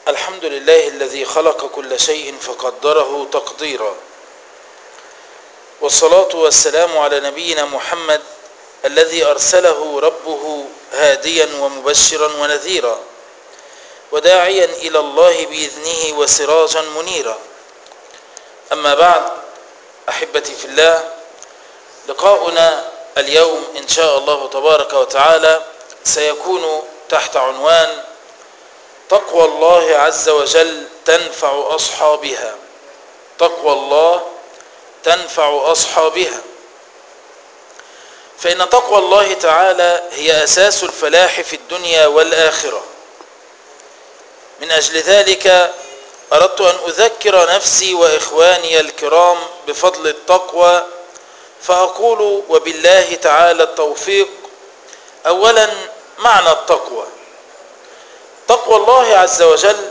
الحمد لله الذي خلق كل شيء فقدره تقديرا والصلاة والسلام على نبينا محمد الذي أرسله ربه هاديا ومبشرا ونذيرا وداعيا إلى الله بإذنه وسراجا منيرا أما بعد أحبتي في الله لقاؤنا اليوم إن شاء الله تبارك وتعالى سيكون تحت عنوان تقوى الله عز وجل تنفع أصحابها تقوى الله تنفع أصحابها فإن تقوى الله تعالى هي أساس الفلاح في الدنيا والآخرة من أجل ذلك أردت أن أذكر نفسي وإخواني الكرام بفضل التقوى فأقول وبالله تعالى التوفيق أولا معنى التقوى تقوى الله عز وجل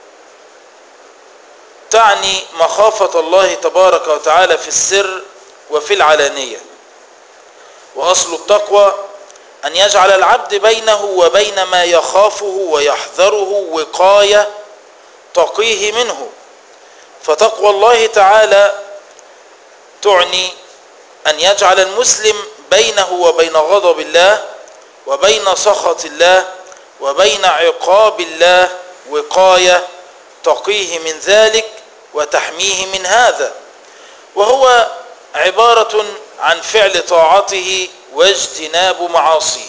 تعني مخافة الله تبارك وتعالى في السر وفي العلانية وأصل التقوى أن يجعل العبد بينه وبين ما يخافه ويحذره وقاية تقيه منه فتقوى الله تعالى تعني أن يجعل المسلم بينه وبين غضب الله وبين سخط الله وبين عقاب الله وقاية تقيه من ذلك وتحميه من هذا وهو عبارة عن فعل طاعته واجتناب معاصيه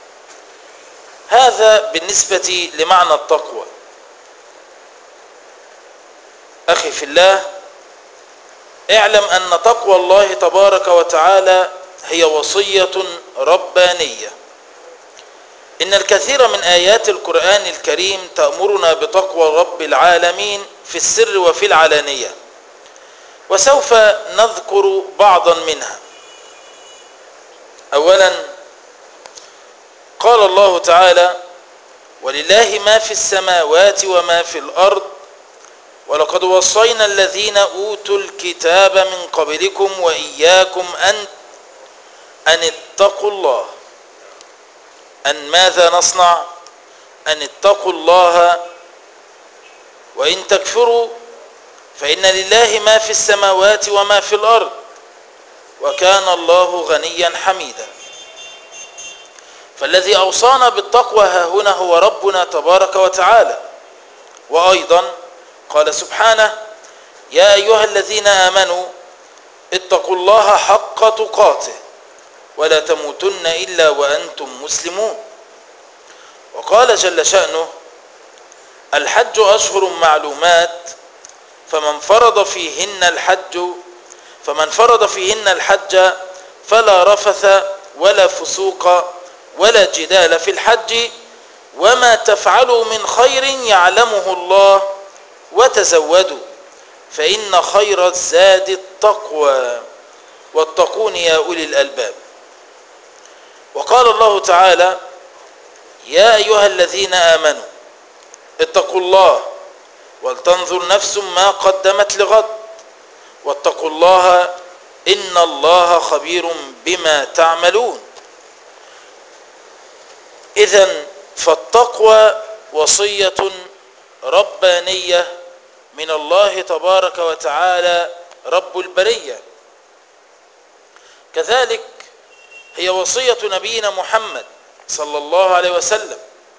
هذا بالنسبة لمعنى التقوى أخي في الله اعلم أن تقوى الله تبارك وتعالى هي وصية ربانية إن الكثير من آيات القرآن الكريم تأمرنا بتقوى رب العالمين في السر وفي العلانية وسوف نذكر بعضا منها أولا قال الله تعالى ولله ما في السماوات وما في الأرض ولقد وصينا الذين أوتوا الكتاب من قبلكم وإياكم أن أن اتقوا الله أن ماذا نصنع أن اتقوا الله وإن تكفروا فإن لله ما في السماوات وما في الأرض وكان الله غنيا حميدا فالذي أوصانا بالتقوى ها هنا هو ربنا تبارك وتعالى وأيضا قال سبحانه يا أيها الذين آمنوا اتقوا الله حق تقاته ولا تموتن إلا وأنتم مسلمون وقال جل شأنه الحج أشهر معلومات فمن فرض فيهن الحج فمن فرض فيهن الحج فلا رفث ولا فسوق ولا جدال في الحج وما تفعلوا من خير يعلمه الله وتزودوا فإن خير الزاد التقوى واتقون يا أولي الألباب وقال الله تعالى يا أيها الذين آمنوا اتقوا الله ولتنظر نفس ما قدمت لغد واتقوا الله إن الله خبير بما تعملون إذا فالتقوى وصية ربانية من الله تبارك وتعالى رب البرية كذلك هي وصية نبينا محمد صلى الله عليه وسلم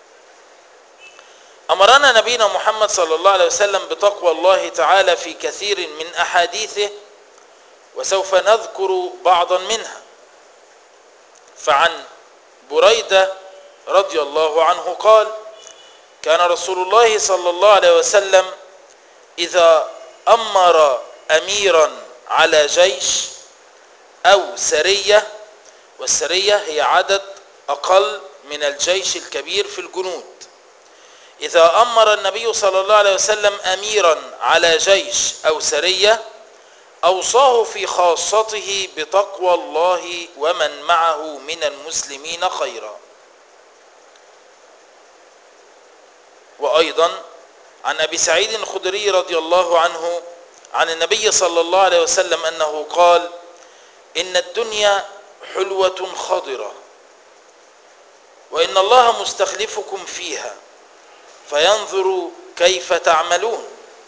أمرنا نبينا محمد صلى الله عليه وسلم بتقوى الله تعالى في كثير من أحاديثه وسوف نذكر بعضا منها فعن بريدة رضي الله عنه قال كان رسول الله صلى الله عليه وسلم إذا أمر أميرا على جيش أو سرية والسرية هي عدد أقل من الجيش الكبير في الجنود إذا أمر النبي صلى الله عليه وسلم أميرا على جيش أو سرية أوصاه في خاصته بتقوى الله ومن معه من المسلمين خيرا وأيضا عن أبي سعيد الخدري رضي الله عنه عن النبي صلى الله عليه وسلم أنه قال إن الدنيا حلوة خضرة وإن الله مستخلفكم فيها فينظر كيف تعملون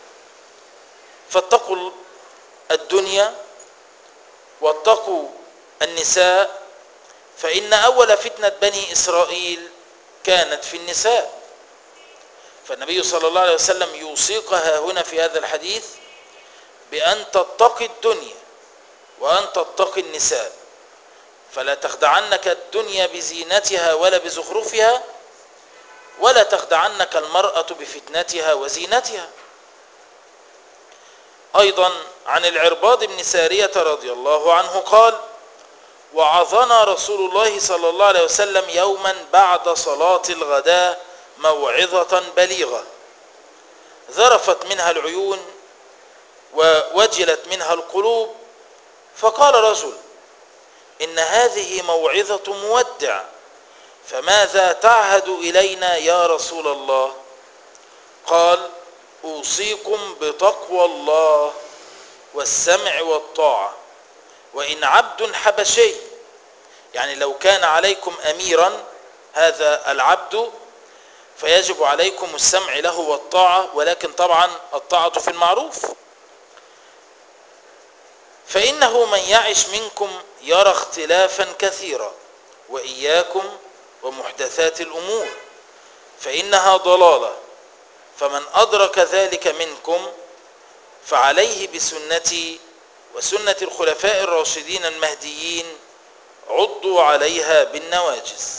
فاتقوا الدنيا واتقوا النساء فإن أول فتنة بني إسرائيل كانت في النساء فالنبي صلى الله عليه وسلم يوصيقها هنا في هذا الحديث بأن تتقي الدنيا وأن تتقي النساء فلا تخدعنك الدنيا بزينتها ولا بزخرفها ولا تخدعنك المرأة بفتنتها وزينتها أيضا عن العرباض بن سارية رضي الله عنه قال وعظنا رسول الله صلى الله عليه وسلم يوما بعد صلاة الغداء موعظة بليغة ذرفت منها العيون ووجلت منها القلوب فقال رجل إن هذه موعظة مودع فماذا تعهد إلينا يا رسول الله قال أوصيكم بتقوى الله والسمع والطاعة وإن عبد حبشي يعني لو كان عليكم أميرا هذا العبد فيجب عليكم السمع له والطاعة ولكن طبعا الطاعة في المعروف فإنه من يعش منكم يرى اختلافا كثيرا وإياكم ومحدثات الأمور فإنها ضلالة فمن أدرك ذلك منكم فعليه بسنتي وسنة الخلفاء الراشدين المهديين عضوا عليها بالنواجز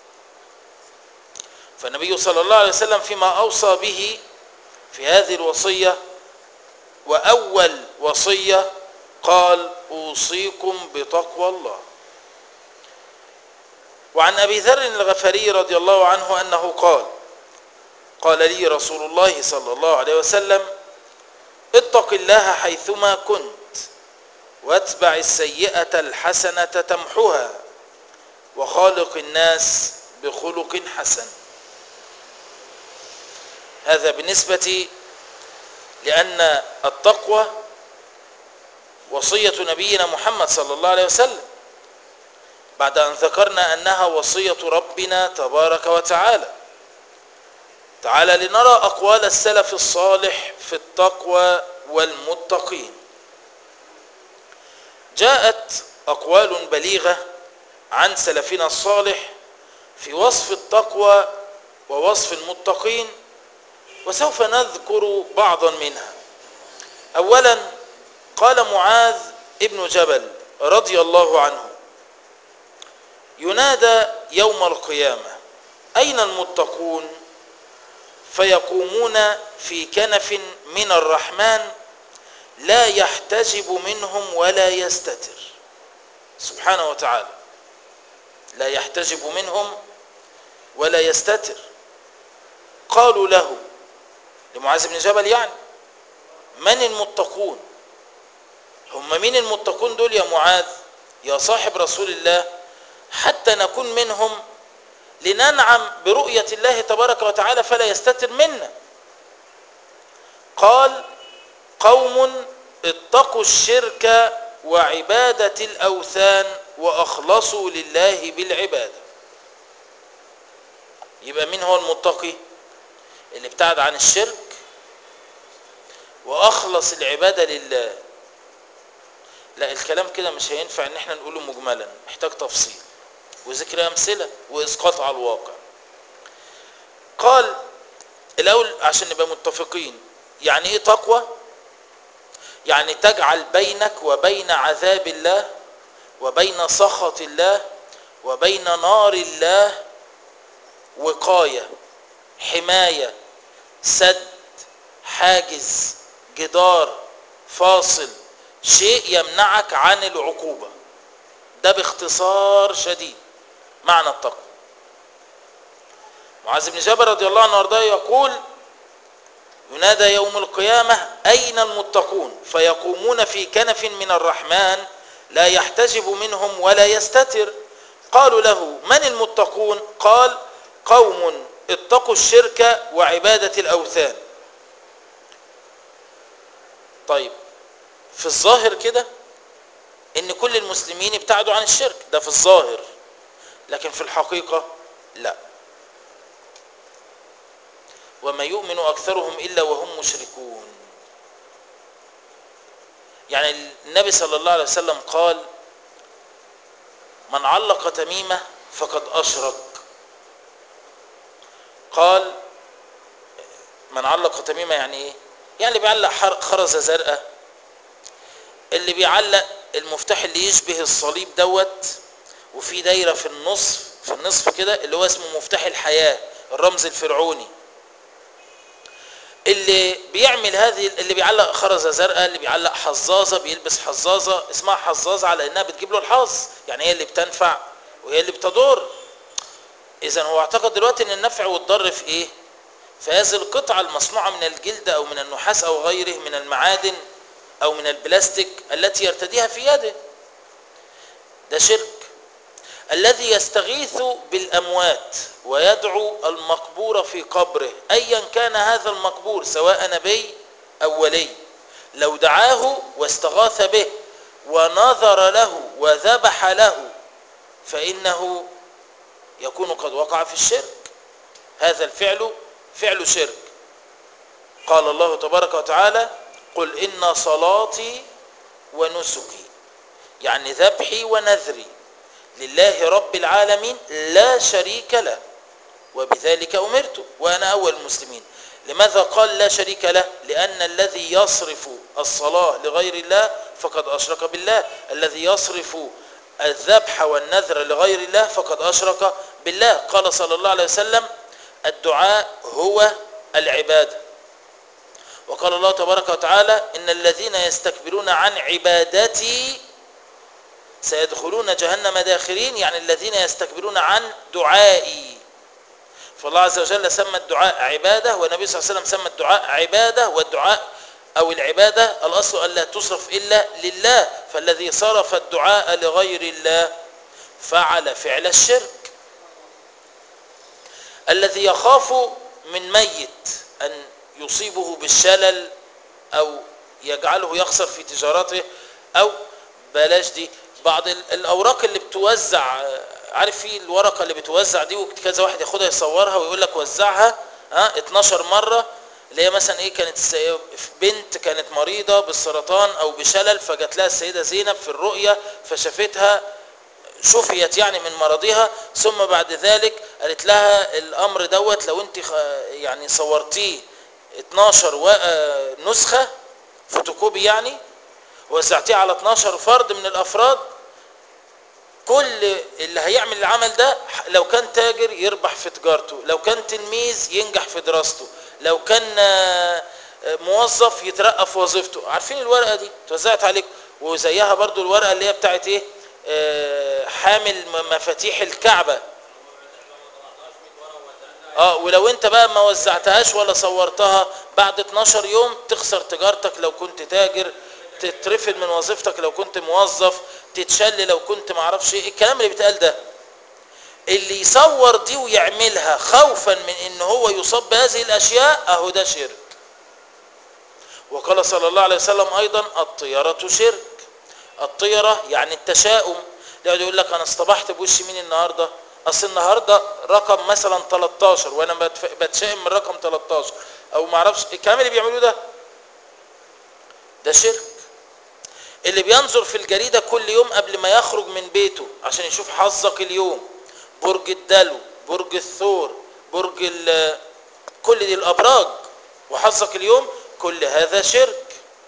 فالنبي صلى الله عليه وسلم فيما أوصى به في هذه الوصية وأول وصية قال أوصيكم بتقوى الله وعن أبي ذر الغفري رضي الله عنه أنه قال قال لي رسول الله صلى الله عليه وسلم اتق الله حيثما كنت واتبع السيئة الحسنة تمحها وخالق الناس بخلق حسن هذا بالنسبة لأن التقوى وصية نبينا محمد صلى الله عليه وسلم بعد أن ذكرنا أنها وصية ربنا تبارك وتعالى تعالى لنرى أقوال السلف الصالح في التقوى والمتقين جاءت أقوال بليغة عن سلفنا الصالح في وصف التقوى ووصف المتقين وسوف نذكر بعضا منها أولا قال معاذ ابن جبل رضي الله عنه ينادى يوم القيامة أين المتقون فيقومون في كنف من الرحمن لا يحتجب منهم ولا يستتر سبحانه وتعالى لا يحتجب منهم ولا يستتر قالوا له لمعاذ بن جبل يعني من المتقون هم مين المتقون دول يا معاذ يا صاحب رسول الله حتى نكون منهم لننعم برؤية الله تبارك وتعالى فلا يستتر منا قال قوم اتقوا الشرك وعبادة الأوثان وأخلصوا لله بالعبادة يبقى مين هو المتقي اللي ابتعد عن الشرك وأخلص العبادة لله لا الكلام كده مش هينفع ان احنا نقوله مجملا محتاج تفصيل وذكر امثله واسقاط على الواقع قال الاول عشان نبقى متفقين يعني ايه تقوى يعني تجعل بينك وبين عذاب الله وبين سخط الله وبين نار الله وقايه حمايه سد حاجز جدار فاصل شيء يمنعك عن العقوبة ده باختصار شديد معنى التقوى معاذ بن جبل رضي الله عنه وارضاه يقول ينادى يوم القيامة أين المتقون فيقومون في كنف من الرحمن لا يحتجب منهم ولا يستتر قالوا له من المتقون قال قوم اتقوا الشرك وعبادة الأوثان طيب في الظاهر كده ان كل المسلمين ابتعدوا عن الشرك ده في الظاهر لكن في الحقيقة لا وما يؤمن أكثرهم إلا وهم مشركون يعني النبي صلى الله عليه وسلم قال من علق تميمة فقد أشرك قال من علق تميمة يعني إيه يعني اللي بيعلق خرزة زرقاء اللي بيعلق المفتاح اللي يشبه الصليب دوت وفي دايرة في النصف في النصف كده اللي هو اسمه مفتاح الحياة الرمز الفرعوني اللي بيعمل هذه اللي بيعلق خرزة زرقاء اللي بيعلق حظاظة بيلبس حظاظة اسمها حظاظة على انها بتجيب له الحظ يعني هي اللي بتنفع وهي اللي بتضر اذا هو اعتقد دلوقتي ان النفع والضر في ايه في هذه القطعة المصنوعة من الجلد او من النحاس او غيره من المعادن او من البلاستيك التي يرتديها في يده ده شرك الذي يستغيث بالاموات ويدعو المقبور في قبره ايا كان هذا المقبور سواء نبي او ولي لو دعاه واستغاث به ونظر له وذبح له فانه يكون قد وقع في الشرك هذا الفعل فعل شرك قال الله تبارك وتعالى قل ان صلاتي ونسكي يعني ذبحي ونذري لله رب العالمين لا شريك له وبذلك أمرت وأنا أول المسلمين لماذا قال لا شريك له لأن الذي يصرف الصلاة لغير الله فقد أشرك بالله الذي يصرف الذبح والنذر لغير الله فقد أشرك بالله قال صلى الله عليه وسلم الدعاء هو العبادة وقال الله تبارك وتعالى إن الذين يستكبرون عن عبادتي سيدخلون جهنم داخرين يعني الذين يستكبرون عن دعائي فالله عز وجل سمى الدعاء عبادة والنبي صلى الله عليه وسلم سمى الدعاء عبادة والدعاء أو العبادة الأصل ألا تصرف إلا لله فالذي صرف الدعاء لغير الله فعل فعل الشرك الذي يخاف من ميت أن يصيبه بالشلل أو يجعله يخسر في تجارته أو بلاش دي بعض الاوراق اللي بتوزع عارف في الورقه اللي بتوزع دي وكذا واحد ياخدها يصورها ويقول لك وزعها ها 12 مره اللي هي مثلا ايه كانت بنت كانت مريضه بالسرطان او بشلل فجات لها السيده زينب في الرؤيه فشافتها شفيت يعني من مرضها ثم بعد ذلك قالت لها الامر دوت لو انت يعني صورتيه 12 نسخه فوتوكوبي يعني وزعتيه على 12 فرد من الافراد كل اللي هيعمل العمل ده لو كان تاجر يربح في تجارته لو كان تلميذ ينجح في دراسته لو كان موظف يترقى في وظيفته عارفين الورقه دي توزعت عليكم وزيها برضو الورقه اللي هي بتاعت ايه آه حامل مفاتيح الكعبه اه ولو انت بقى ما وزعتهاش ولا صورتها بعد 12 يوم تخسر تجارتك لو كنت تاجر تترفد من وظيفتك لو كنت موظف تتشل لو كنت معرفش ايه الكلام اللي بيتقال ده اللي يصور دي ويعملها خوفا من ان هو يصاب بهذه الاشياء اهو ده شرك وقال صلى الله عليه وسلم ايضا الطيرة شرك الطيرة يعني التشاؤم يقعد يقول لك انا اصطبحت بوش مين النهارده اصل النهارده رقم مثلا 13 وانا بتشائم من رقم 13 او معرفش الكلام اللي بيعملوه ده ده شرك اللي بينظر في الجريدة كل يوم قبل ما يخرج من بيته عشان يشوف حظك اليوم برج الدلو برج الثور برج كل دي الأبراج وحظك اليوم كل هذا شرك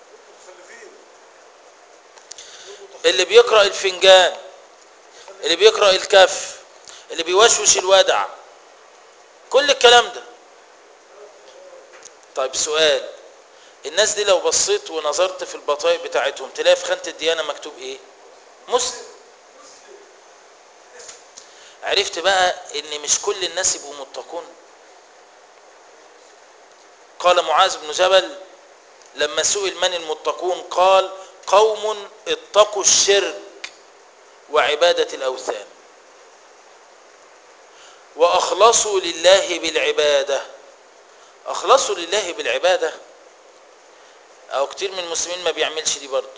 اللي بيقرأ الفنجان اللي بيقرأ الكف اللي بيوشوش الودع كل الكلام ده طيب سؤال الناس دي لو بصيت ونظرت في البطايق بتاعتهم تلاقي في خانة الديانة مكتوب ايه مسلم عرفت بقى ان مش كل الناس يبقوا متقون قال معاذ بن جبل لما سئل من المتقون قال قوم اتقوا الشرك وعبادة الأوثان وأخلصوا لله بالعبادة أخلصوا لله بالعبادة او كتير من المسلمين ما بيعملش دي برضه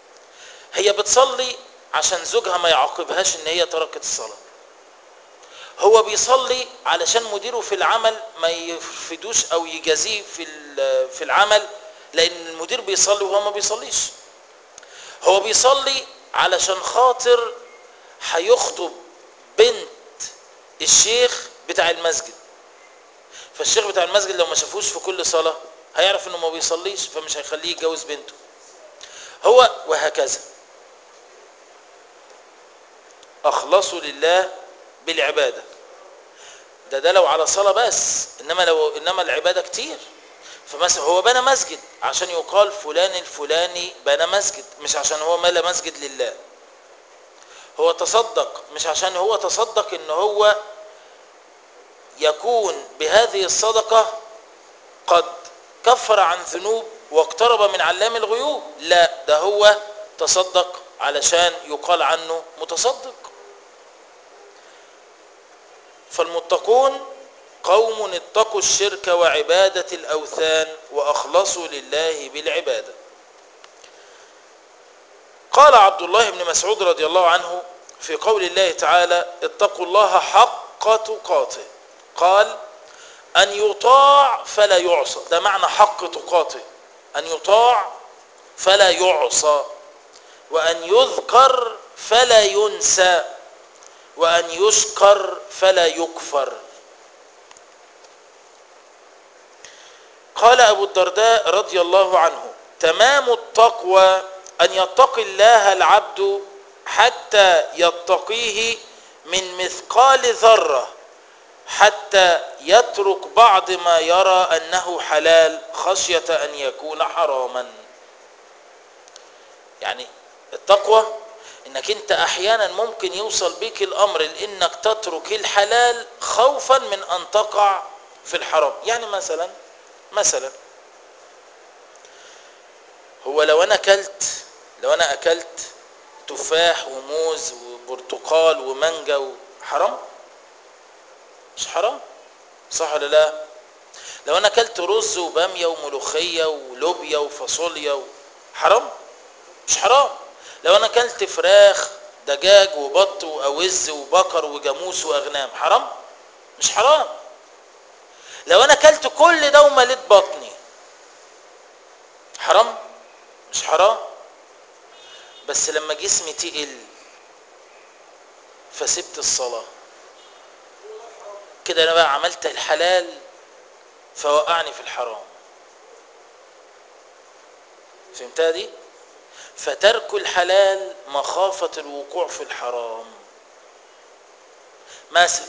هي بتصلي عشان زوجها ما يعاقبهاش ان هي تركت الصلاة هو بيصلي علشان مديره في العمل ما يفيدوش او يجازيه في ال- في العمل لان المدير بيصلي وهو ما بيصليش هو بيصلي علشان خاطر هيخطب بنت الشيخ بتاع المسجد فالشيخ بتاع المسجد لو ما شافوش في كل صلاة هيعرف انه ما بيصليش فمش هيخليه يتجوز بنته هو وهكذا اخلصوا لله بالعبادة ده ده لو على صلاة بس انما لو انما العبادة كتير فمثلا هو بنى مسجد عشان يقال فلان الفلاني بنى مسجد مش عشان هو ملا مسجد لله هو تصدق مش عشان هو تصدق ان هو يكون بهذه الصدقة قد كفر عن ذنوب واقترب من علام الغيوب لا ده هو تصدق علشان يقال عنه متصدق فالمتقون قوم اتقوا الشرك وعبادة الأوثان وأخلصوا لله بالعبادة قال عبد الله بن مسعود رضي الله عنه في قول الله تعالى اتقوا الله حق تقاته قال أن يطاع فلا يعصى ده معنى حق تقاته أن يطاع فلا يعصى وأن يذكر فلا ينسى وأن يشكر فلا يكفر قال أبو الدرداء رضي الله عنه تمام التقوى أن يتقي الله العبد حتى يتقيه من مثقال ذرة حتى يترك بعض ما يرى أنه حلال خشية أن يكون حراما يعني التقوى انك انت احيانا ممكن يوصل بيك الامر لانك تترك الحلال خوفا من ان تقع في الحرام يعني مثلا مثلا هو لو انا اكلت لو انا اكلت تفاح وموز وبرتقال ومانجا حرام مش حرام صح ولا لا لو انا اكلت رز وباميه وملوخيه ولوبيا وفاصوليا حرام مش حرام لو انا اكلت فراخ دجاج وبط واوز وبقر وجاموس واغنام حرام مش حرام لو انا اكلت كل ده ومليت بطني حرام مش حرام بس لما جسمي تقل فسبت الصلاة كده انا بقى عملت الحلال فوقعني في الحرام فهمتها دي فترك الحلال مخافة الوقوع في الحرام مثلا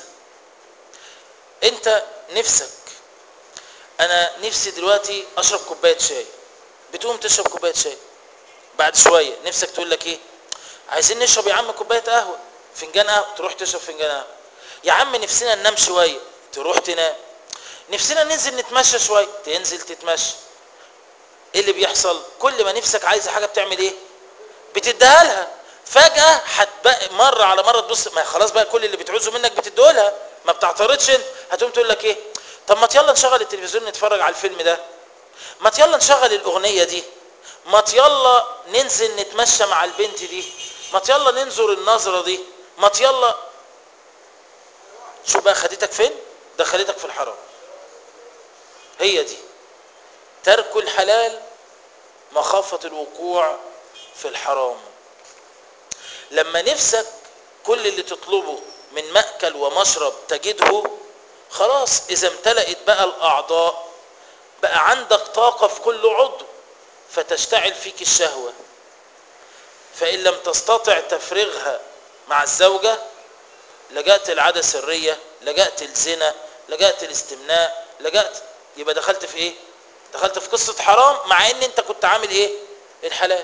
انت نفسك انا نفسي دلوقتي اشرب كوبايه شاي بتقوم تشرب كوبايه شاي بعد شويه نفسك تقول لك ايه عايزين نشرب يا عم كوبايه قهوه فنجان قهوه تروح تشرب فنجان قهوه يا عم نفسنا ننام شويه تروح تنام نفسنا ننزل نتمشى شويه تنزل تتمشى ايه اللي بيحصل كل ما نفسك عايزه حاجه بتعمل ايه بتديها لها فجاه هتبقى مره على مره تبص ما خلاص بقى كل اللي بتعوزه منك بتديه لها ما بتعترضش انت هتقوم تقول لك ايه طب ما يلا نشغل التلفزيون نتفرج على الفيلم ده ما يلا نشغل الاغنيه دي ما يلا ننزل نتمشى مع البنت دي ما يلا ننظر النظره دي ما يلا شوف بقى خدتك فين دخلتك في الحرام هي دي ترك الحلال مخافة الوقوع في الحرام لما نفسك كل اللي تطلبه من مأكل ومشرب تجده خلاص إذا امتلأت بقى الأعضاء بقى عندك طاقة في كل عضو فتشتعل فيك الشهوة فإن لم تستطع تفرغها مع الزوجة لجأت العادة السرية لجأت الزنا لجأت الاستمناء لجأت يبقى دخلت في ايه دخلت في قصة حرام مع ان انت كنت عامل ايه الحلال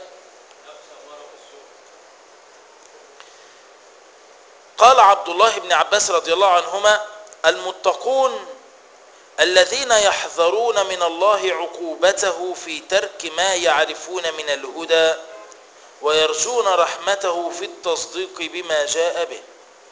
قال عبد الله بن عباس رضي الله عنهما المتقون الذين يحذرون من الله عقوبته في ترك ما يعرفون من الهدى ويرجون رحمته في التصديق بما جاء به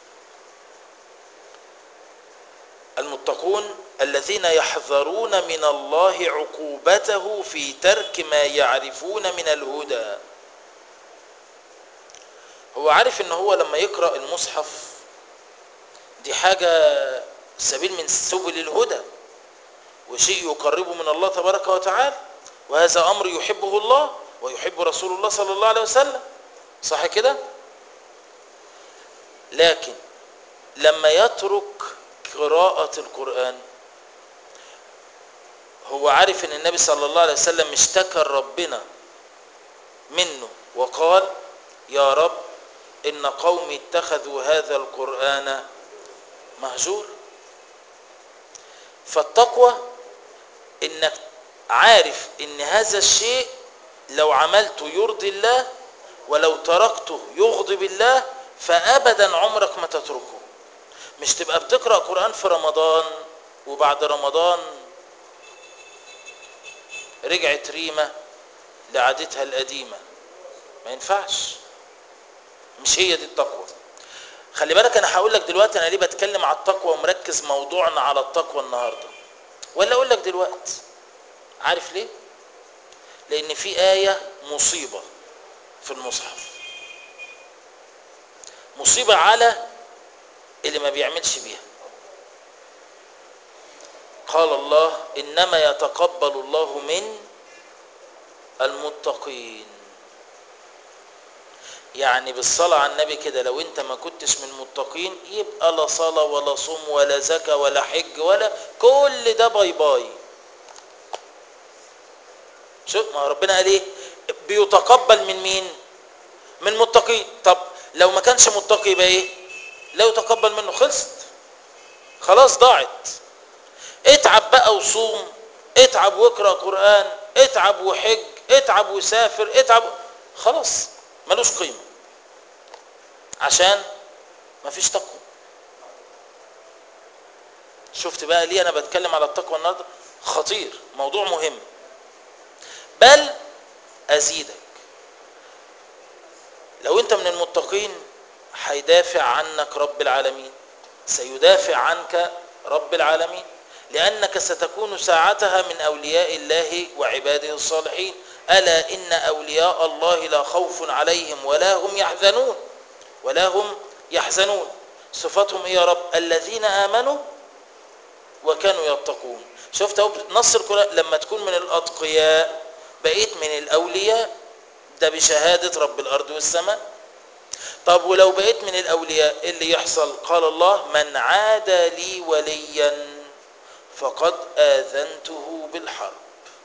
المتقون الذين يحذرون من الله عقوبته في ترك ما يعرفون من الهدى هو عارف ان هو لما يقرأ المصحف دي حاجة سبيل من سبل الهدى وشيء يقربه من الله تبارك وتعالى وهذا أمر يحبه الله ويحب رسول الله صلى الله عليه وسلم صح كده لكن لما يترك قراءة القرآن هو عارف ان النبي صلى الله عليه وسلم اشتكى ربنا منه وقال يا رب ان قومي اتخذوا هذا القرآن مهجور فالتقوى انك عارف ان هذا الشيء لو عملته يرضي الله ولو تركته يغضب الله فابدا عمرك ما تتركه مش تبقى بتقرا قران في رمضان وبعد رمضان رجعت ريمه لعادتها القديمه ما ينفعش مش هي دي التقوى خلي بالك انا هقول لك دلوقتي انا ليه بتكلم على التقوى ومركز موضوعنا على التقوى النهارده ولا اقول لك دلوقتي عارف ليه لان في ايه مصيبه في المصحف مصيبه على اللي ما بيعملش بيها قال الله انما يتقبل الله من المتقين يعني بالصلاة على النبي كده لو انت ما كنتش من المتقين يبقى لا صلاة ولا صوم ولا زكاة ولا حج ولا كل ده باي باي شوف ما ربنا قال ايه بيتقبل من مين من متقين طب لو ما كانش متقي يبقى ايه لا يتقبل منه خلصت خلاص ضاعت اتعب بقى وصوم اتعب واقرا قران اتعب وحج اتعب وسافر اتعب خلاص ملوش قيمه عشان مفيش تقوى شفت بقى ليه انا بتكلم على التقوى النهارده خطير موضوع مهم بل ازيدك لو انت من المتقين هيدافع عنك رب العالمين سيدافع عنك رب العالمين لانك ستكون ساعتها من اولياء الله وعباده الصالحين الا ان اولياء الله لا خوف عليهم ولا هم يحزنون ولا هم يحزنون صفاتهم ايه يا رب الذين امنوا وكانوا يتقون شفت اهو نص القران لما تكون من الاتقياء بقيت من الاولياء ده بشهاده رب الارض والسماء طب ولو بقيت من الاولياء ايه اللي يحصل قال الله من عادى لي وليا فقد اذنته بالحرب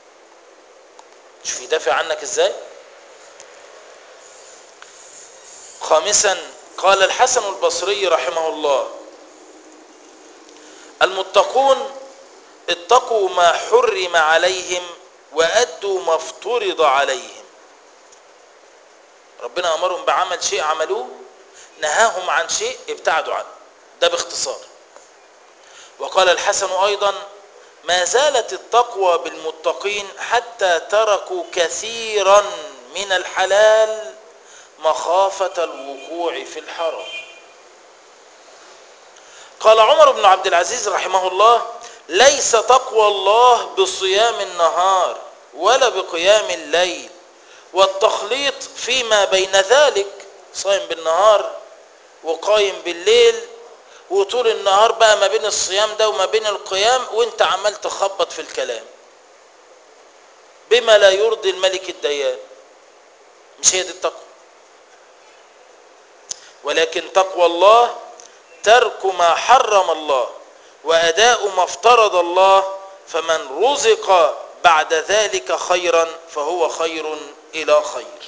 شوف يدافع عنك ازاي خامسا قال الحسن البصري رحمه الله المتقون اتقوا ما حرم عليهم وادوا ما افترض عليهم ربنا امرهم بعمل شيء عملوه نهاهم عن شيء ابتعدوا عنه ده باختصار وقال الحسن ايضا ما زالت التقوى بالمتقين حتى تركوا كثيرا من الحلال مخافه الوقوع في الحرام قال عمر بن عبد العزيز رحمه الله ليس تقوى الله بصيام النهار ولا بقيام الليل والتخليط فيما بين ذلك صايم بالنهار وقايم بالليل وطول النهار بقى ما بين الصيام ده وما بين القيام وانت عمال تخبط في الكلام بما لا يرضي الملك الديان مش هي دي التقوى ولكن تقوى الله ترك ما حرم الله واداء ما افترض الله فمن رزق بعد ذلك خيرا فهو خير الى خير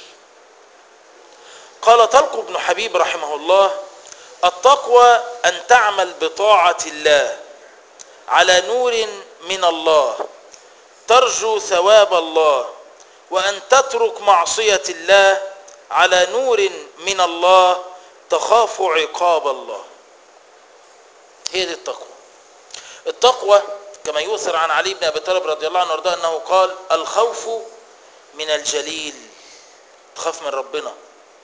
قال طلق بن حبيب رحمه الله التقوى ان تعمل بطاعه الله على نور من الله ترجو ثواب الله وان تترك معصيه الله على نور من الله تخاف عقاب الله هي دي التقوى التقوى كما يؤثر عن علي بن ابي طالب رضي الله عنه وارضاه انه قال الخوف من الجليل تخاف من ربنا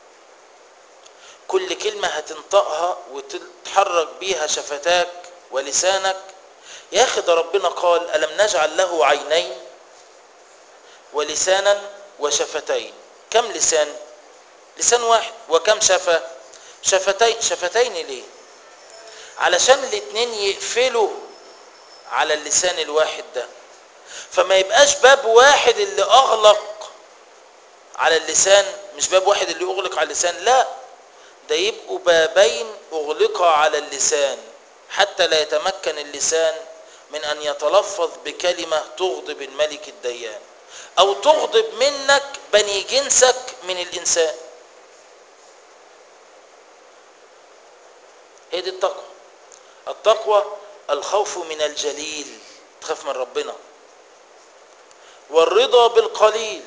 كل كلمة هتنطقها وتتحرك بيها شفتاك ولسانك يا أخي ده ربنا قال ألم نجعل له عينين ولسانا وشفتين كم لسان لسان واحد وكم شفة شفتين شفتين ليه علشان الاتنين يقفلوا على اللسان الواحد ده فما يبقاش باب واحد اللي اغلق على اللسان مش باب واحد اللي اغلق على اللسان لا ده يبقوا بابين اغلقا على اللسان حتى لا يتمكن اللسان من ان يتلفظ بكلمة تغضب الملك الديان او تغضب منك بني جنسك من الانسان هي دي التقوى التقوى الخوف من الجليل تخاف من ربنا والرضا بالقليل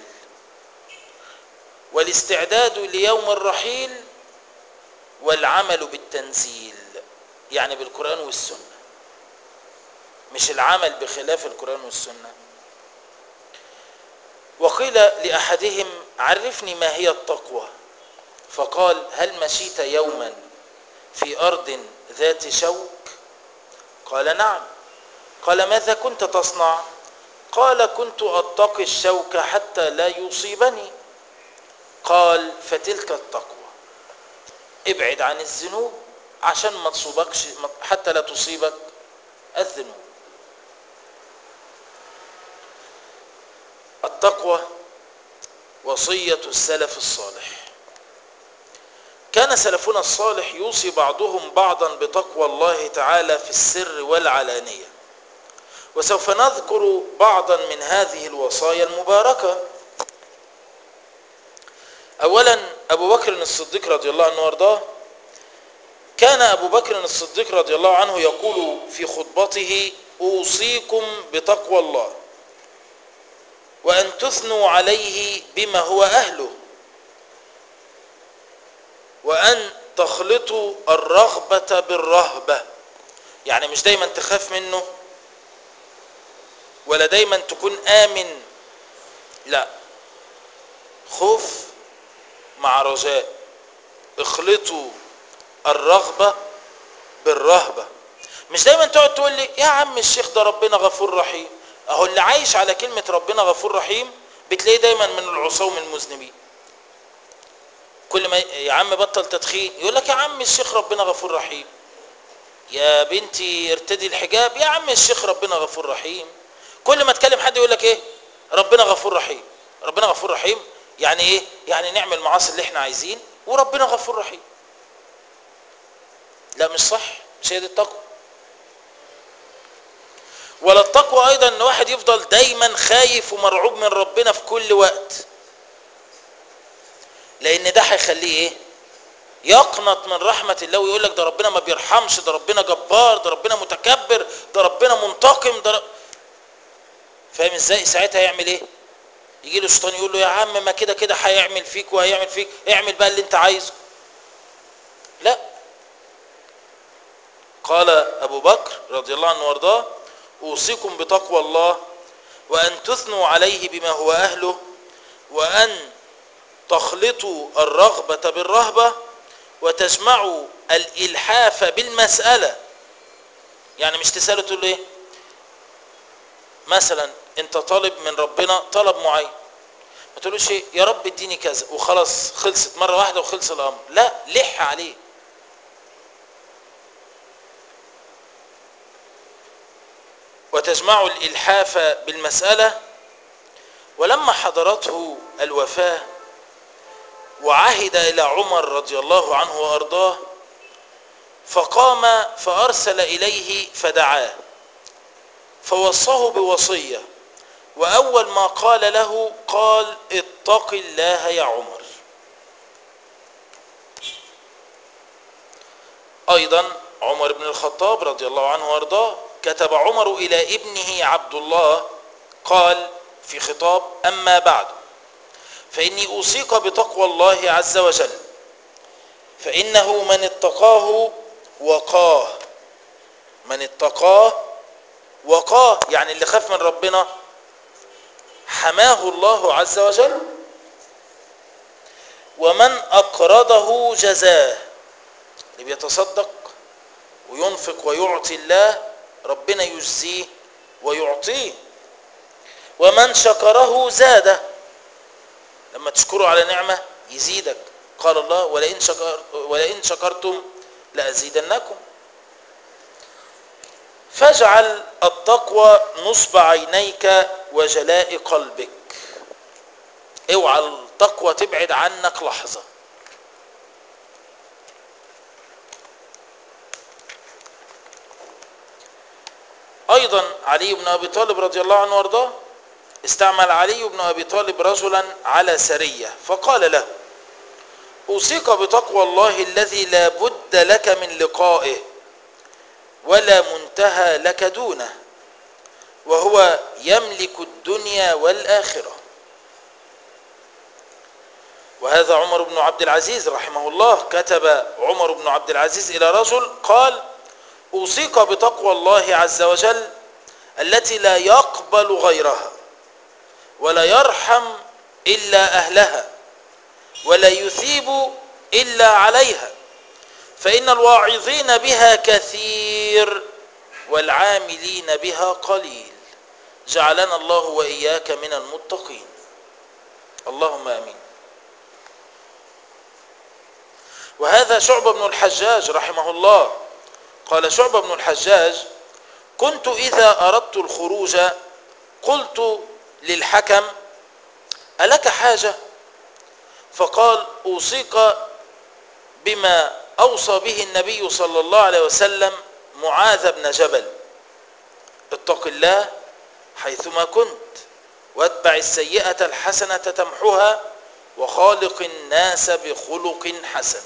والاستعداد ليوم الرحيل والعمل بالتنزيل يعني بالقرآن والسنة مش العمل بخلاف القرآن والسنة وقيل لأحدهم عرفني ما هي التقوى فقال هل مشيت يوما في أرض ذات شوك قال نعم قال ماذا كنت تصنع قال كنت أتقي الشوك حتى لا يصيبني قال فتلك التقوى ابعد عن الذنوب عشان ما تصيبكش حتى لا تصيبك الذنوب التقوى وصية السلف الصالح كان سلفنا الصالح يوصي بعضهم بعضا بتقوى الله تعالى في السر والعلانية وسوف نذكر بعضا من هذه الوصايا المباركة أولا أبو بكر الصديق رضي الله عنه وارضاه كان أبو بكر الصديق رضي الله عنه يقول في خطبته أوصيكم بتقوى الله وأن تثنوا عليه بما هو أهله وأن تخلطوا الرغبة بالرهبة يعني مش دايما تخاف منه ولا دايما تكون آمن لا خوف مع رجاء اخلطوا الرغبة بالرهبة مش دايما تقعد تقول لي يا عم الشيخ ده ربنا غفور رحيم اهو اللي عايش على كلمة ربنا غفور رحيم بتلاقيه دايما من العصاة من المذنبين كل ما يا عم بطل تدخين يقول لك يا عم الشيخ ربنا غفور رحيم يا بنتي ارتدي الحجاب يا عم الشيخ ربنا غفور رحيم كل ما تكلم حد يقول لك ايه ربنا غفور رحيم ربنا غفور رحيم يعني ايه يعني نعمل المعاصي اللي احنا عايزين وربنا غفور رحيم لا مش صح مش هي دي التقوى ولا التقوى ايضا ان واحد يفضل دايما خايف ومرعوب من ربنا في كل وقت لان ده هيخليه ايه يقنط من رحمة الله ويقول لك ده ربنا ما بيرحمش ده ربنا جبار ده ربنا متكبر ده ربنا منتقم ده ر... فاهم ازاي ساعتها يعمل ايه يجي له الشيطان يقول له يا عم ما كده كده هيعمل فيك وهيعمل فيك اعمل بقى اللي انت عايزه لا قال ابو بكر رضي الله عنه وارضاه اوصيكم بتقوى الله وان تثنوا عليه بما هو اهله وان تخلطوا الرغبة بالرهبة وتجمعوا الإلحاف بالمسألة يعني مش تسأله تقول ايه مثلا انت طالب من ربنا طلب معين ما تقولوش ايه يا رب اديني كذا وخلاص خلصت مرة واحدة وخلص الأمر لا لح عليه وتجمعوا الإلحاف بالمسألة ولما حضرته الوفاة وعهد إلى عمر رضي الله عنه وأرضاه فقام فأرسل إليه فدعاه فوصاه بوصية وأول ما قال له قال اتق الله يا عمر أيضا عمر بن الخطاب رضي الله عنه وأرضاه كتب عمر إلى ابنه عبد الله قال في خطاب أما بعد فإني أوصيك بتقوى الله عز وجل فإنه من اتقاه وقاه من اتقاه وقاه يعني اللي خاف من ربنا حماه الله عز وجل ومن أقرضه جزاه اللي بيتصدق وينفق ويعطي الله ربنا يجزيه ويعطيه ومن شكره زاده لما تشكره على نعمة يزيدك قال الله ولئن, شكر ولئن شكرتم لأزيدنكم فاجعل التقوى نصب عينيك وجلاء قلبك اوعى التقوى تبعد عنك لحظة ايضا علي بن ابي طالب رضي الله عنه وارضاه استعمل علي بن ابي طالب رجلا على سرية فقال له اوصيك بتقوى الله الذي لا بد لك من لقائه ولا منتهى لك دونه وهو يملك الدنيا والآخرة وهذا عمر بن عبد العزيز رحمه الله كتب عمر بن عبد العزيز إلى رجل قال أوصيك بتقوى الله عز وجل التي لا يقبل غيرها ولا يرحم إلا أهلها ولا يثيب إلا عليها فإن الواعظين بها كثير والعاملين بها قليل جعلنا الله وإياك من المتقين اللهم آمين وهذا شعبة بن الحجاج رحمه الله قال شعبة بن الحجاج كنت إذا أردت الخروج قلت للحكم ألك حاجة فقال أوصيك بما أوصى به النبي صلى الله عليه وسلم معاذ بن جبل اتق الله حيثما كنت واتبع السيئة الحسنة تمحها وخالق الناس بخلق حسن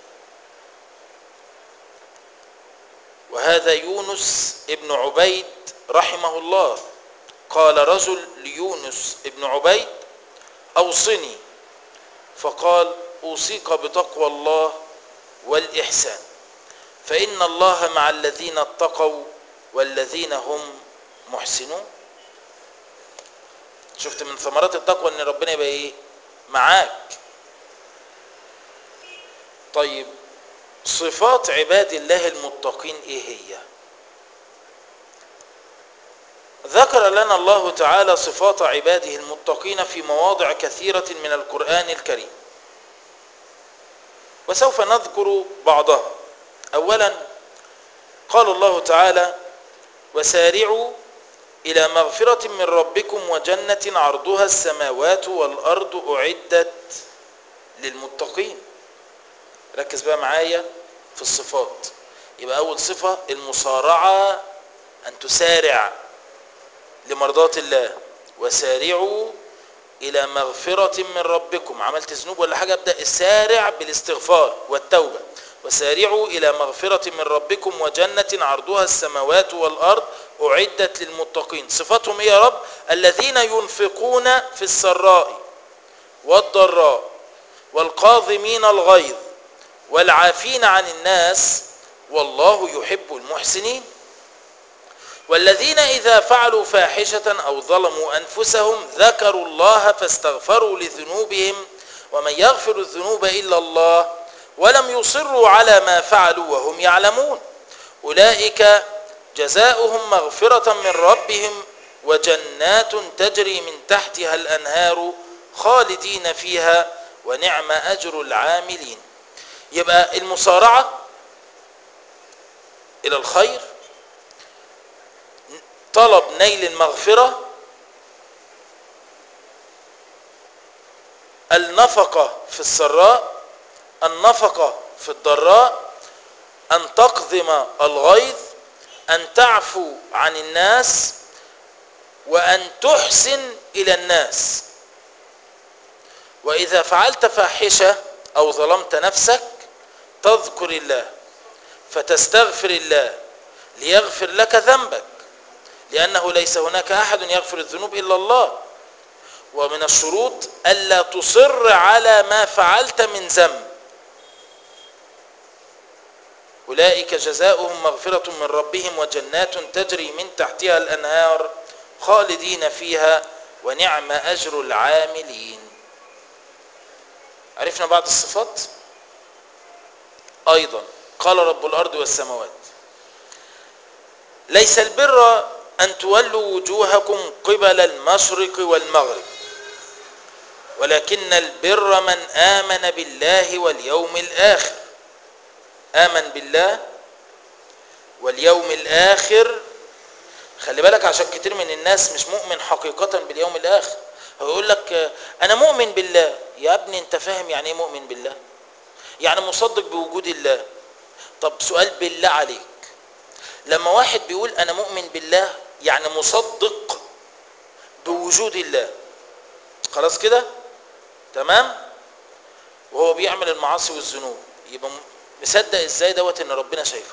وهذا يونس ابن عبيد رحمه الله قال رجل ليونس ابن عبيد أوصني فقال أوصيك بتقوى الله والإحسان فإن الله مع الذين اتقوا والذين هم محسنون شفت من ثمرات التقوى ان ربنا يبقى ايه معاك طيب صفات عباد الله المتقين ايه هي ذكر لنا الله تعالى صفات عباده المتقين في مواضع كثيرة من القرآن الكريم وسوف نذكر بعضها اولا قال الله تعالى وسارعوا الى مغفرة من ربكم وجنة عرضها السماوات والارض اعدت للمتقين ركز بقى معايا في الصفات يبقى اول صفة المصارعة ان تسارع لمرضات الله وسارعوا الى مغفرة من ربكم عملت ذنوب ولا حاجة ابدأ السارع بالاستغفار والتوبة وسارعوا إلى مغفرة من ربكم وجنة عرضها السماوات والأرض أعدت للمتقين صفتهم يا رب الذين ينفقون في السراء والضراء والقاظمين الغيظ والعافين عن الناس والله يحب المحسنين والذين إذا فعلوا فاحشة أو ظلموا أنفسهم ذكروا الله فاستغفروا لذنوبهم ومن يغفر الذنوب إلا الله ولم يصروا على ما فعلوا وهم يعلمون أولئك جزاؤهم مغفرة من ربهم وجنات تجري من تحتها الأنهار خالدين فيها ونعم أجر العاملين يبقى المصارعة إلى الخير طلب نيل المغفرة النفقة في السراء النفقة في الضراء أن تقضم الغيظ أن تعفو عن الناس وأن تحسن إلى الناس وإذا فعلت فاحشة أو ظلمت نفسك تذكر الله فتستغفر الله ليغفر لك ذنبك لأنه ليس هناك أحد يغفر الذنوب إلا الله ومن الشروط ألا تصر على ما فعلت من ذنب أولئك جزاؤهم مغفرة من ربهم وجنات تجري من تحتها الأنهار خالدين فيها ونعم أجر العاملين عرفنا بعض الصفات أيضا قال رب الأرض والسماوات ليس البر أن تولوا وجوهكم قبل المشرق والمغرب ولكن البر من آمن بالله واليوم الآخر آمن بالله واليوم الآخر خلي بالك عشان كتير من الناس مش مؤمن حقيقة باليوم الآخر هو يقول لك آه، أنا مؤمن بالله يا ابني أنت فاهم يعني إيه مؤمن بالله يعني مصدق بوجود الله طب سؤال بالله عليك لما واحد بيقول أنا مؤمن بالله يعني مصدق بوجود الله خلاص كده تمام وهو بيعمل المعاصي والذنوب يبقى م- مصدق ازاي دوت ان ربنا شايفه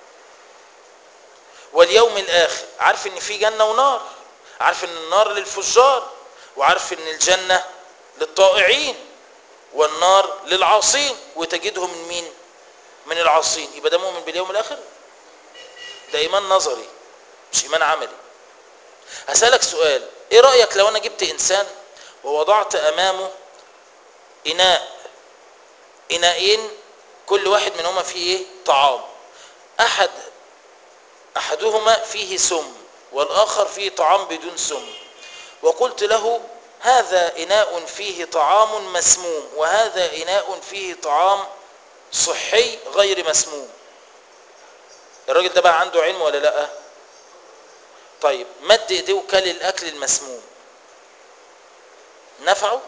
واليوم الاخر عارف ان في جنه ونار عارف ان النار للفجار وعارف ان الجنه للطائعين والنار للعاصين وتجدهم من مين من العاصين يبقى ده مؤمن باليوم الاخر ده ايمان نظري مش ايمان عملي هسألك سؤال ايه رأيك لو انا جبت انسان ووضعت امامه اناء اناءين كل واحد منهما فيه ايه طعام احد احدهما فيه سم والاخر فيه طعام بدون سم وقلت له هذا اناء فيه طعام مسموم وهذا اناء فيه طعام صحي غير مسموم الراجل ده بقى عنده علم ولا لا طيب مد ايديه وكل الاكل المسموم نفعه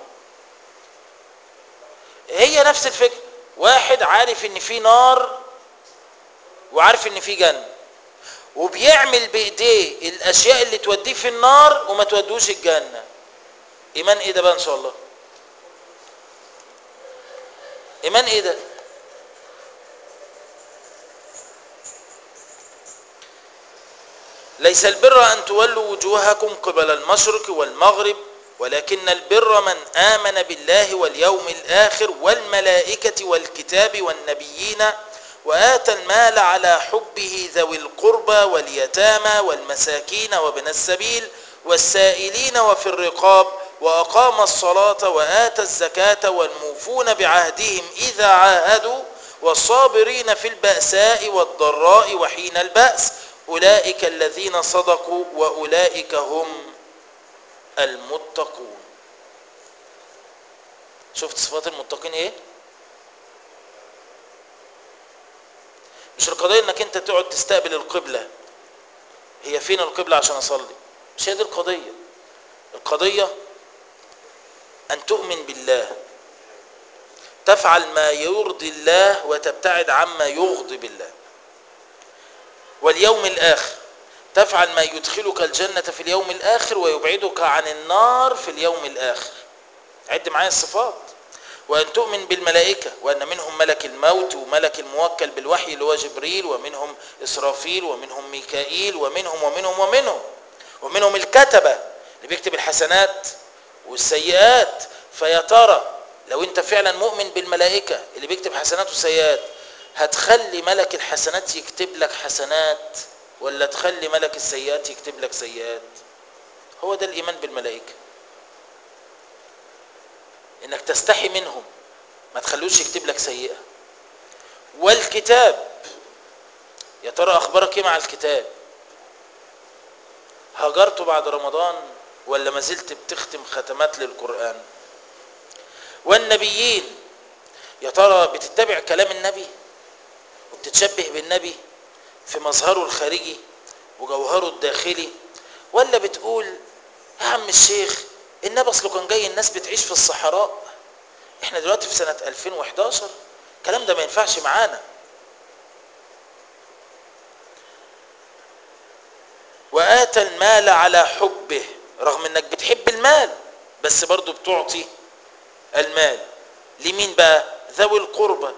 هي نفس الفكره واحد عارف ان في نار وعارف ان في جنه وبيعمل بايديه الاشياء اللي توديه في النار وما تودوش الجنه ايمان ايه ده بقى ان شاء الله ايمان ايه ده ليس البر ان تولوا وجوهكم قبل المشرق والمغرب ولكن البر من امن بالله واليوم الاخر والملائكه والكتاب والنبيين واتى المال على حبه ذوي القربى واليتامى والمساكين وابن السبيل والسائلين وفي الرقاب واقام الصلاه واتى الزكاه والموفون بعهدهم اذا عاهدوا والصابرين في الباساء والضراء وحين الباس اولئك الذين صدقوا واولئك هم المتقون شفت صفات المتقين ايه مش القضيه انك انت تقعد تستقبل القبله هي فين القبله عشان اصلي مش هي دي القضيه القضيه ان تؤمن بالله تفعل ما يرضي الله وتبتعد عما يغضب الله واليوم الاخر تفعل ما يدخلك الجنة في اليوم الآخر ويبعدك عن النار في اليوم الآخر عد معايا الصفات وأن تؤمن بالملائكة وأن منهم ملك الموت وملك الموكل بالوحي اللي هو جبريل ومنهم إسرافيل ومنهم ميكائيل ومنهم ومنهم ومنهم ومنهم الكتبة اللي بيكتب الحسنات والسيئات فيا ترى لو انت فعلا مؤمن بالملائكة اللي بيكتب حسنات وسيئات هتخلي ملك الحسنات يكتب لك حسنات ولا تخلي ملك السيئات يكتب لك سيئات هو ده الايمان بالملائكه انك تستحي منهم ما تخلوش يكتب لك سيئه والكتاب يا ترى اخبارك ايه مع الكتاب هاجرته بعد رمضان ولا ما زلت بتختم ختمات للقران والنبيين يا ترى بتتبع كلام النبي وبتتشبه بالنبي في مظهره الخارجي وجوهره الداخلي ولا بتقول يا عم الشيخ النبي اصله كان جاي الناس بتعيش في الصحراء احنا دلوقتي في سنة 2011 الكلام ده ما ينفعش معانا وآتى المال على حبه رغم انك بتحب المال بس برضو بتعطي المال لمين بقى ذوي القربى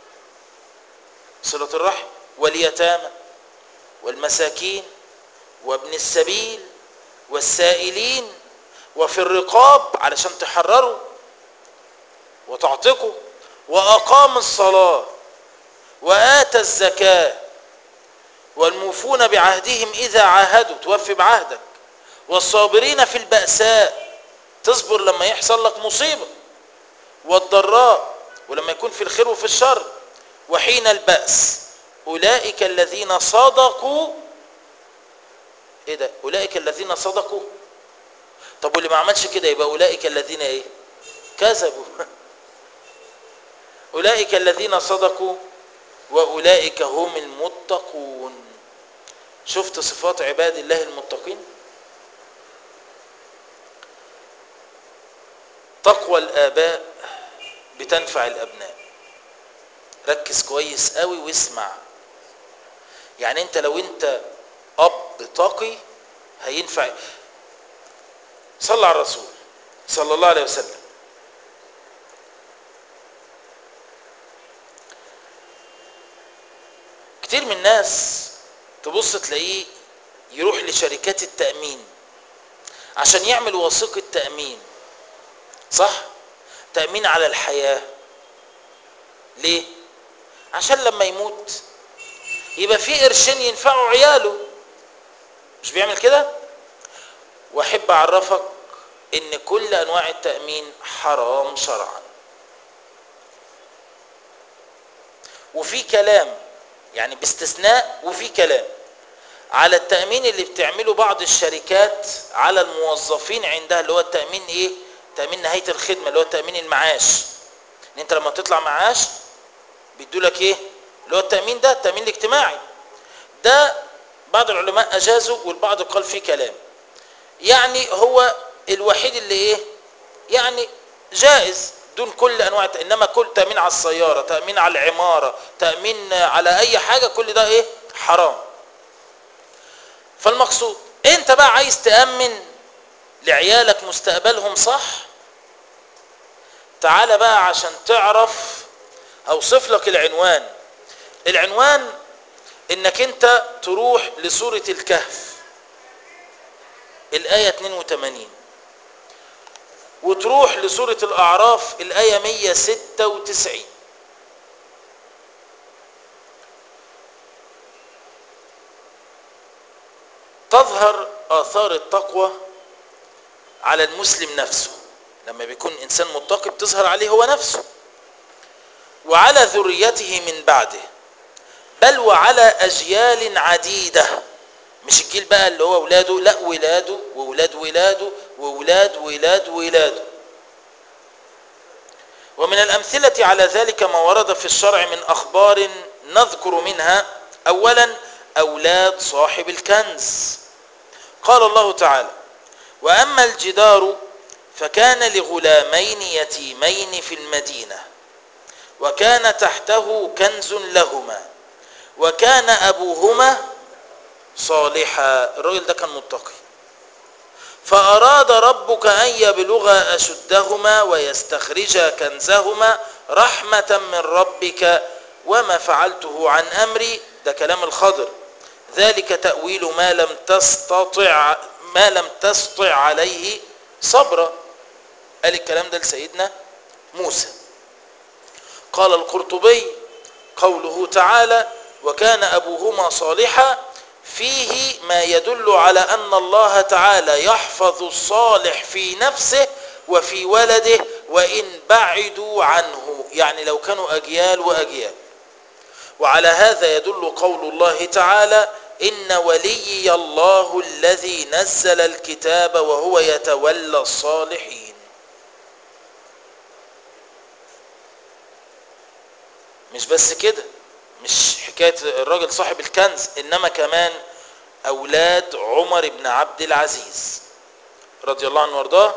صلة الرحم واليتامى والمساكين وابن السبيل والسائلين وفي الرقاب علشان تحرروا وتعتقوا وأقام الصلاة وآتى الزكاة والموفون بعهدهم إذا عاهدوا توفي بعهدك والصابرين في البأساء تصبر لما يحصل لك مصيبة والضراء ولما يكون في الخير وفي الشر وحين البأس أولئك الذين صدقوا إيه ده أولئك الذين صدقوا طب واللي ما عملش كده يبقى أولئك الذين إيه كذبوا أولئك الذين صدقوا وأولئك هم المتقون شفت صفات عباد الله المتقين تقوى الآباء بتنفع الأبناء ركز كويس قوي واسمع يعني انت لو انت أب تقي هينفع صلى على الرسول صلى الله عليه وسلم كتير من الناس تبص تلاقيه يروح لشركات التأمين عشان يعمل وثيقة تأمين صح تأمين على الحياة ليه عشان لما يموت يبقى في قرشين ينفعوا عياله مش بيعمل كده واحب اعرفك ان كل انواع التأمين حرام شرعا وفي كلام يعني باستثناء وفي كلام على التأمين اللي بتعمله بعض الشركات على الموظفين عندها اللي هو التأمين ايه تأمين نهاية الخدمة اللي هو تأمين المعاش ان انت لما تطلع معاش بيدوا لك ايه اللي هو التأمين ده التأمين الاجتماعي ده بعض العلماء اجازوا والبعض قال فيه كلام يعني هو الوحيد اللي ايه يعني جائز دون كل انواع انما كل تامين على السياره تامين على العماره تامين على اي حاجه كل ده ايه حرام فالمقصود انت بقى عايز تامن لعيالك مستقبلهم صح تعال بقى عشان تعرف اوصف لك العنوان العنوان انك انت تروح لسوره الكهف الايه 82 وتروح لسورة الأعراف الآية 196 تظهر آثار التقوى على المسلم نفسه لما بيكون إنسان متقي بتظهر عليه هو نفسه وعلى ذريته من بعده بل وعلى أجيال عديدة مش الجيل بقى اللي هو ولاده لا ولاده وولاد ولاده وولاد ولاد ولاده ومن الأمثلة على ذلك ما ورد في الشرع من أخبار نذكر منها أولا أولاد صاحب الكنز قال الله تعالى وأما الجدار فكان لغلامين يتيمين في المدينة وكان تحته كنز لهما وكان أبوهما صالحا الرجل ده كان متقي فأراد ربك أن يبلغا أشدهما ويستخرجا كنزهما رحمة من ربك وما فعلته عن أمري ده كلام الخضر ذلك تأويل ما لم تستطع ما لم تستطع عليه صبرا قال الكلام ده لسيدنا موسى قال القرطبي قوله تعالى وكان أبوهما صالحا فيه ما يدل على أن الله تعالى يحفظ الصالح في نفسه وفي ولده وإن بعدوا عنه يعني لو كانوا أجيال وأجيال وعلى هذا يدل قول الله تعالى إن وليي الله الذي نزل الكتاب وهو يتولى الصالحين مش بس كده مش حكاية الراجل صاحب الكنز إنما كمان أولاد عمر بن عبد العزيز رضي الله عنه وارضاه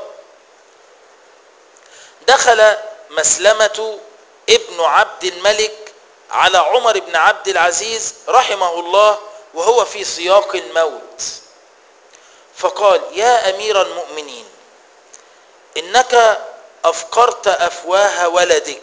دخل مسلمة ابن عبد الملك على عمر بن عبد العزيز رحمه الله وهو في سياق الموت فقال يا أمير المؤمنين إنك أفقرت أفواه ولدك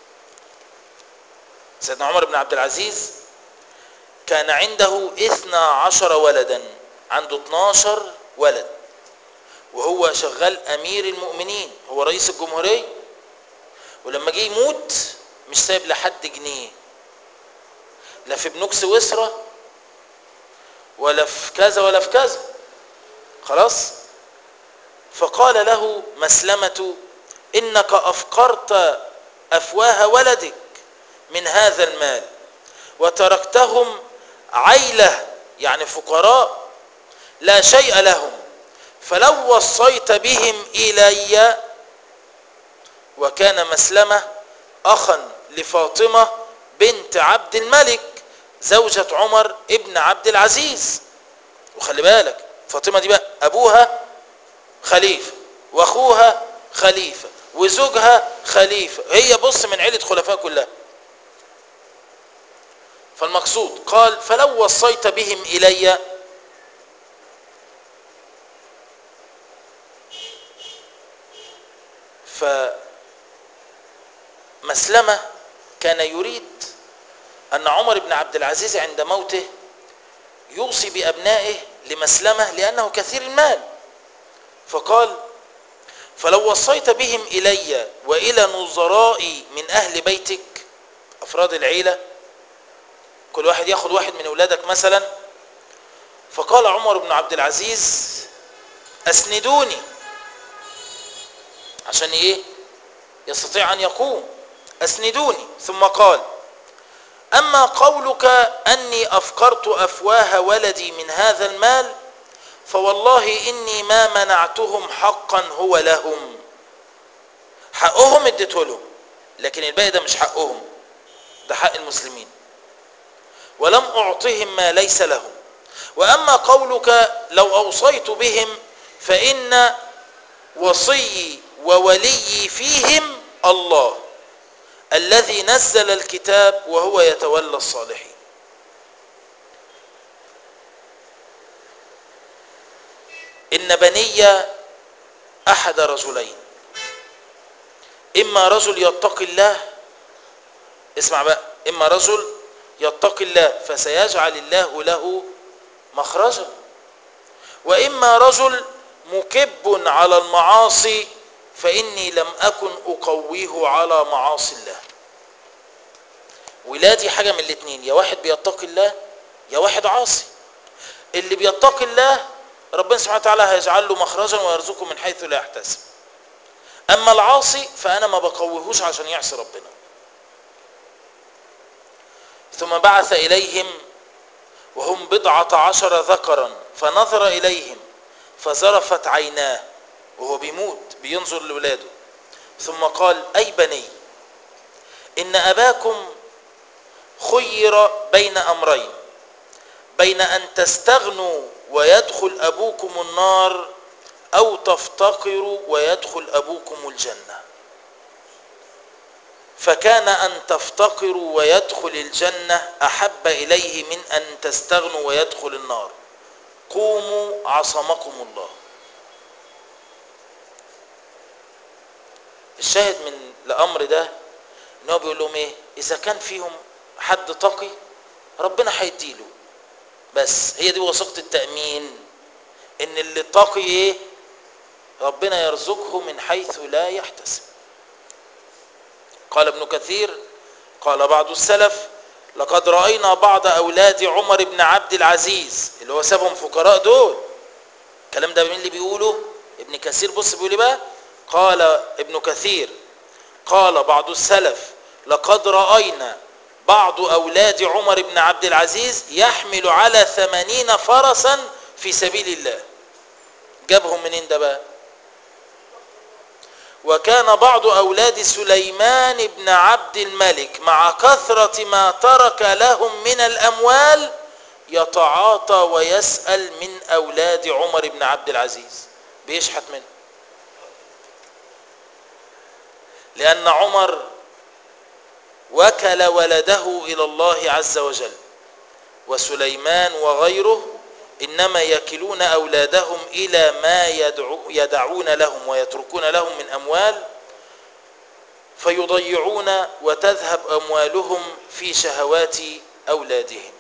سيدنا عمر بن عبد العزيز كان عنده اثنا عشر ولدا عنده 12 ولد وهو شغال امير المؤمنين هو رئيس الجمهورية ولما جه يموت مش سايب لحد جنيه لا في بنوك سويسرا ولا في كذا ولا في كذا خلاص فقال له مسلمة انك افقرت افواه ولدك من هذا المال وتركتهم عيلة يعني فقراء لا شيء لهم فلو وصيت بهم إلي وكان مسلمة أخا لفاطمة بنت عبد الملك زوجة عمر ابن عبد العزيز وخلي بالك فاطمة دي بقى أبوها خليفة وأخوها خليفة وزوجها خليفة هي بص من عيلة خلفاء كلها فالمقصود قال فلو وصيت بهم إلي فمسلمة كان يريد أن عمر بن عبد العزيز عند موته يوصي بأبنائه لمسلمة لأنه كثير المال فقال فلو وصيت بهم إلي وإلى نظرائي من أهل بيتك أفراد العيلة كل واحد ياخد واحد من أولادك مثلا فقال عمر بن عبد العزيز أسندوني عشان إيه يستطيع أن يقوم أسندوني ثم قال أما قولك أني أفقرت أفواه ولدي من هذا المال فوالله إني ما منعتهم حقا هو لهم حقهم اديته لهم لكن الباقي ده مش حقهم ده حق المسلمين ولم أعطهم ما ليس لهم وأما قولك لو أوصيت بهم فإن وصيي وولي فيهم الله الذي نزل الكتاب وهو يتولى الصالحين إن بني أحد رجلين إما رجل يتقي الله اسمع بقى إما رجل يتقي الله فسيجعل الله له مخرجا وإما رجل مكب على المعاصي فإني لم أكن أقويه على معاصي الله ولادي حاجة من الاتنين يا واحد بيتقي الله يا واحد عاصي اللي بيتقي الله ربنا سبحانه وتعالى هيجعل له مخرجا ويرزقه من حيث لا يحتسب أما العاصي فأنا ما بقويهوش عشان يعصي ربنا ثم بعث إليهم وهم بضعة عشر ذكرا فنظر إليهم فزرفت عيناه وهو بيموت بينظر لولاده ثم قال أي بني إن أباكم خير بين أمرين بين أن تستغنوا ويدخل أبوكم النار أو تفتقروا ويدخل أبوكم الجنة فكان أن تفتقروا ويدخل الجنة أحب إليه من أن تستغنوا ويدخل النار قوموا عصمكم الله الشاهد من الأمر ده إن هو بيقول لهم إيه إذا كان فيهم حد تقي ربنا هيديله بس هي دي وثيقة التأمين إن اللي تقي إيه ربنا يرزقه من حيث لا يحتسب قال ابن كثير قال بعض السلف لقد رأينا بعض أولاد عمر بن عبد العزيز اللي هو سابهم فقراء دول الكلام ده مين اللي بيقوله ابن كثير بص بيقول بقى قال ابن كثير قال بعض السلف لقد رأينا بعض أولاد عمر بن عبد العزيز يحمل على ثمانين فرسا في سبيل الله جابهم منين ده بقى وكان بعض أولاد سليمان بن عبد الملك مع كثرة ما ترك لهم من الأموال يتعاطى ويسأل من أولاد عمر بن عبد العزيز بيشحت منه لأن عمر وكل ولده إلى الله عز وجل وسليمان وغيره إنما يكلون أولادهم إلى ما يدعو يدعون لهم ويتركون لهم من أموال فيضيعون وتذهب أموالهم في شهوات أولادهم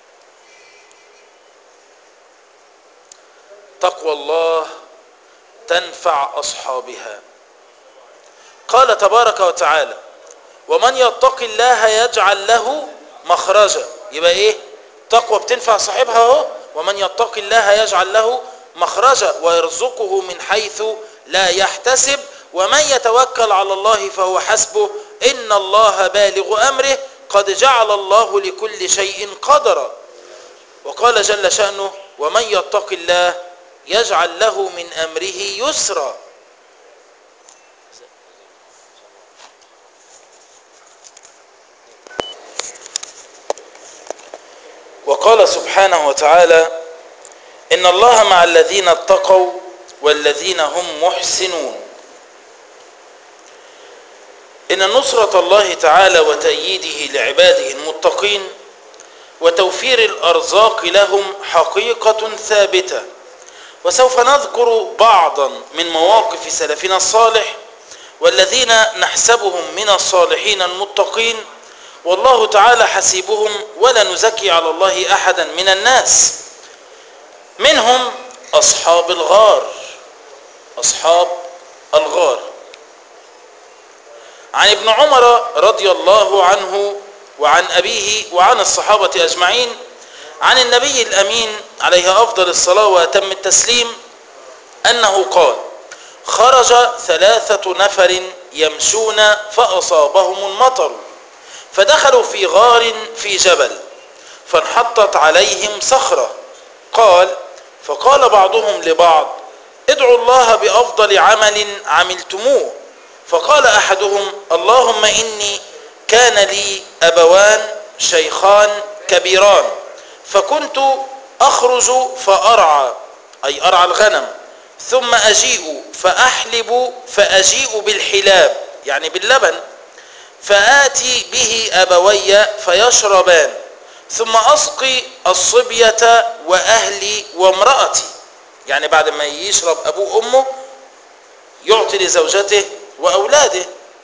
تقوى الله تنفع أصحابها قال تبارك وتعالى ومن يتق الله يجعل له مخرجا يبقى ايه تقوى بتنفع صاحبها اهو ومن يتق الله يجعل له مخرجا ويرزقه من حيث لا يحتسب ومن يتوكل على الله فهو حسبه إن الله بالغ أمره قد جعل الله لكل شيء قدرا وقال جل شأنه ومن يتق الله يجعل له من أمره يسرا وقال سبحانه وتعالى إن الله مع الذين اتقوا والذين هم محسنون إن نصرة الله تعالى وتأييده لعباده المتقين وتوفير الأرزاق لهم حقيقة ثابتة وسوف نذكر بعضا من مواقف سلفنا الصالح والذين نحسبهم من الصالحين المتقين والله تعالى حسيبهم ولا نزكي على الله أحدا من الناس منهم أصحاب الغار أصحاب الغار عن ابن عمر رضي الله عنه وعن أبيه وعن الصحابة أجمعين عن النبي الأمين عليه أفضل الصلاة وأتم التسليم أنه قال خرج ثلاثة نفر يمشون فأصابهم المطر فدخلوا في غار في جبل فانحطت عليهم صخرة قال فقال بعضهم لبعض ادعوا الله بأفضل عمل عملتموه فقال أحدهم اللهم إني كان لي أبوان شيخان كبيران فكنت أخرج فأرعى أي أرعى الغنم ثم أجيء فأحلب فأجيء بالحلاب يعني باللبن فآتي به أبوي فيشربان ثم أسقي الصبية وأهلي وامرأتي يعني بعد ما يشرب أبوه أمه يعطي لزوجته وأولاده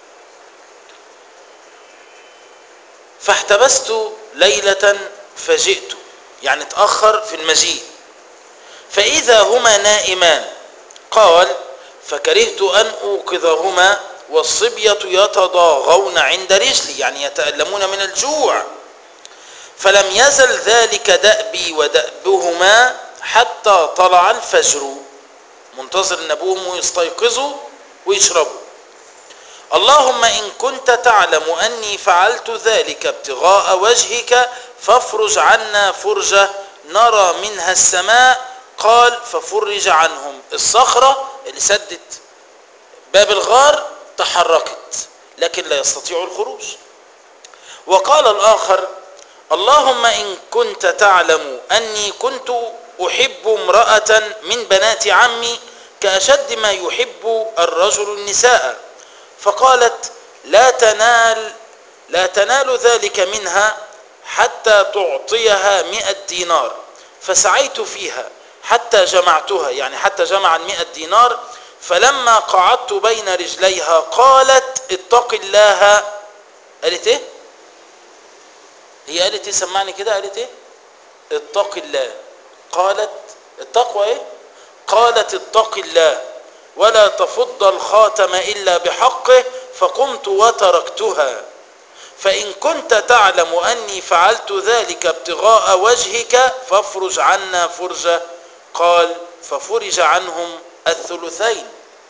فاحتبست ليلة فجئت يعني تأخر في المجيء فإذا هما نائمان قال فكرهت أن أوقظهما والصبية يتضاغون عند رجلي يعني يتألمون من الجوع فلم يزل ذلك دأبي ودأبهما حتى طلع الفجر منتظر ان ابوهم يستيقظوا ويشربوا اللهم إن كنت تعلم أني فعلت ذلك ابتغاء وجهك فافرج عنا فرجة نرى منها السماء قال ففرج عنهم الصخرة اللي سدت باب الغار تحركت لكن لا يستطيع الخروج وقال الآخر اللهم إن كنت تعلم أني كنت أحب امرأة من بنات عمي كأشد ما يحب الرجل النساء فقالت لا تنال لا تنال ذلك منها حتى تعطيها مئة دينار فسعيت فيها حتى جمعتها يعني حتى جمع المئة دينار فلما قعدت بين رجليها قالت اتق الله قالت ايه هي قالت ايه سمعني كده قالت ايه اتق الله قالت التقوى ايه قالت اتق الله ولا تفض الخاتم إلا بحقه فقمت وتركتها فإن كنت تعلم أني فعلت ذلك ابتغاء وجهك فافرج عنا فرجة قال ففرج عنهم الثلثين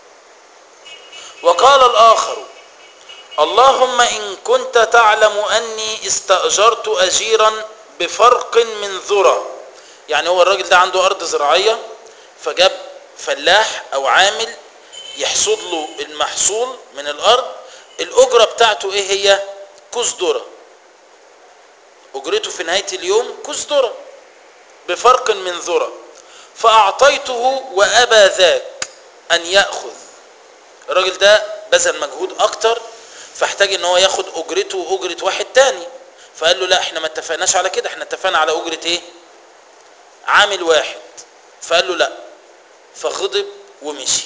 وقال الآخر اللهم إن كنت تعلم أني استأجرت أجيرا بفرق من ذرة يعني هو الراجل ده عنده أرض زراعية فجاب فلاح او عامل يحصد له المحصول من الارض الاجره بتاعته ايه هي كوز ذره اجرته في نهايه اليوم كوز ذره بفرق من ذره فاعطيته وابى ذاك ان ياخذ الراجل ده بذل مجهود اكتر فاحتاج ان هو ياخد اجرته واجره واحد تاني فقال له لا احنا ما اتفقناش على كده احنا اتفقنا على اجره ايه عامل واحد فقال له لا فغضب ومشي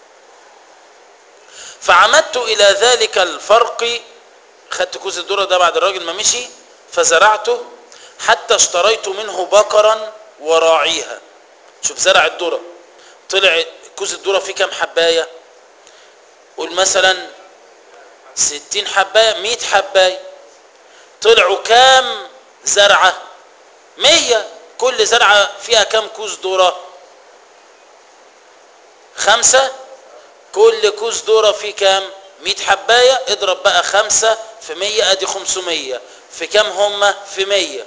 فعمدت إلى ذلك الفرق خدت كوز الذرة ده بعد الراجل ما مشي فزرعته حتى اشتريت منه بقرا وراعيها شوف زرع الذرة طلع كوز الذرة فيه كام حباية قول مثلا ستين حباية مئة حباية طلعوا كام زرعة مية كل زرعة فيها كام كوز ذره خمسة كل كوز ذرة فيه كام مئة حباية اضرب بقى خمسة في مية ادي خمسمية في كام هم في مية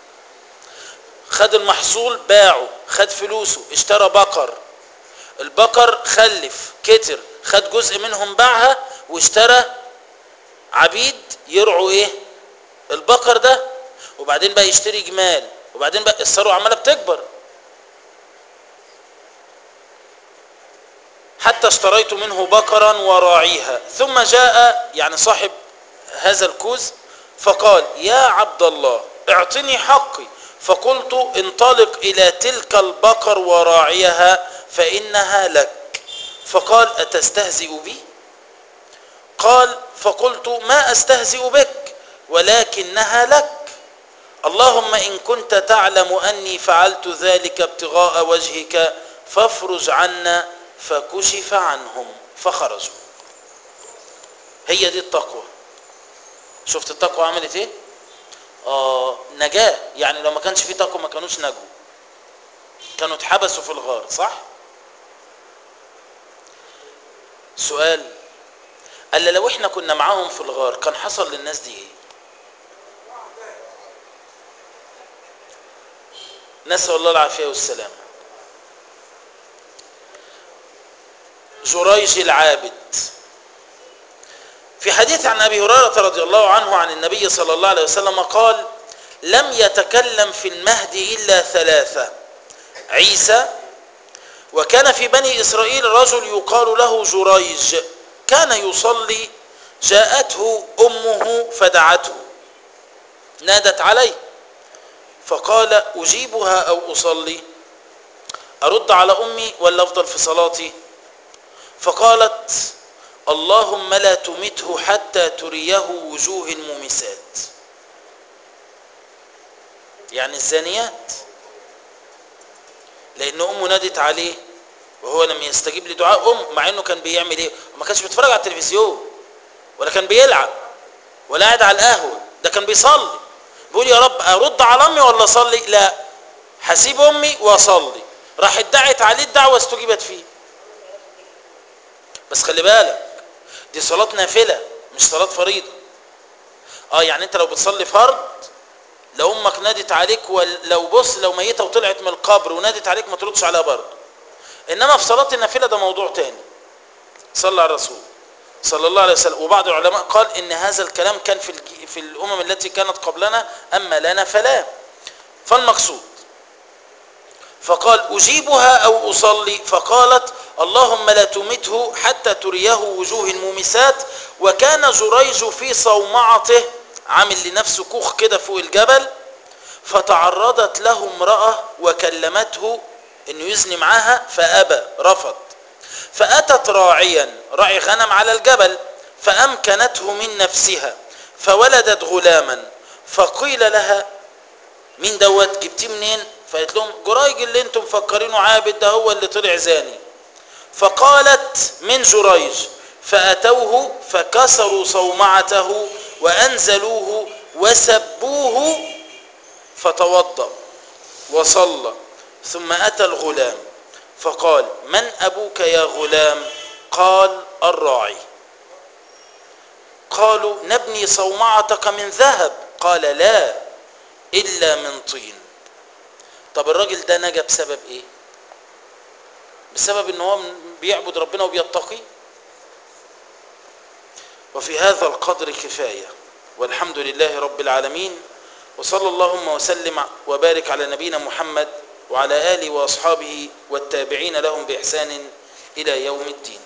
خد المحصول باعه خد فلوسه اشترى بقر البقر خلف كتر خد جزء منهم باعها واشترى عبيد يرعوا ايه البقر ده وبعدين بقى يشتري جمال وبعدين بقى الثروه عماله بتكبر حتى اشتريت منه بقرا وراعيها ثم جاء يعني صاحب هذا الكوز فقال يا عبد الله اعطني حقي فقلت انطلق إلى تلك البقر وراعيها فإنها لك فقال أتستهزئ بي قال فقلت ما أستهزئ بك ولكنها لك اللهم إن كنت تعلم أني فعلت ذلك ابتغاء وجهك فافرج عنا فكشف عنهم فخرجوا هي دي التقوى شفت التقوى عملت ايه آه نجاة يعني لو ما كانش في تقوى ما كانوش نجوا كانوا اتحبسوا في الغار صح سؤال قال لو احنا كنا معاهم في الغار كان حصل للناس دي ايه نسأل الله العافية والسلام جريج العابد في حديث عن أبي هريرة رضي الله عنه عن النبي صلى الله عليه وسلم قال لم يتكلم في المهد إلا ثلاثة عيسى وكان في بني إسرائيل رجل يقال له جريج كان يصلي جاءته أمه فدعته نادت عليه فقال أجيبها أو أصلي أرد على أمي ولا أفضل في صلاتي فقالت اللهم لا تمته حتى تريه وجوه الممسات يعني الزانيات لأن أمه نادت عليه وهو لم يستجيب لدعاء أم مع أنه كان بيعمل إيه وما كانش بيتفرج على التلفزيون ولا كان بيلعب ولا قاعد على القهوة ده كان بيصلي بيقول يا رب أرد على أمي ولا أصلي لا هسيب أمي وأصلي راح ادعت عليه الدعوة استجيبت فيه بس خلي بالك دي صلاة نافلة مش صلاة فريضة اه يعني انت لو بتصلي فرض لو امك نادت عليك ولو بص لو ميتة وطلعت من القبر ونادت عليك ما تردش عليها برضه انما في صلاة النافلة ده موضوع تاني صلى على الرسول صلى الله عليه وسلم وبعض العلماء قال ان هذا الكلام كان في في الامم التي كانت قبلنا اما لنا فلا فالمقصود فقال أجيبها أو أصلي فقالت اللهم لا تمته حتى تريه وجوه المومسات وكان جريج في صومعته عامل لنفسه كوخ كده فوق الجبل فتعرضت له امرأة وكلمته انه يزني معاها فأبى رفض فأتت راعيا راعي غنم على الجبل فأمكنته من نفسها فولدت غلاما فقيل لها مين دوت جبتيه منين فقالت لهم جريج اللي انتم مفكرينه عابد ده هو اللي طلع زاني فقالت من جريج فأتوه فكسروا صومعته وأنزلوه وسبوه فتوضأ وصلى ثم أتى الغلام فقال من أبوك يا غلام قال الراعي قالوا نبني صومعتك من ذهب قال لا إلا من طين طب الراجل ده نجا بسبب ايه بسبب ان هو بيعبد ربنا وبيتقي وفي هذا القدر كفاية والحمد لله رب العالمين وصلى اللهم وسلم وبارك على نبينا محمد وعلى آله وأصحابه والتابعين لهم بإحسان إلى يوم الدين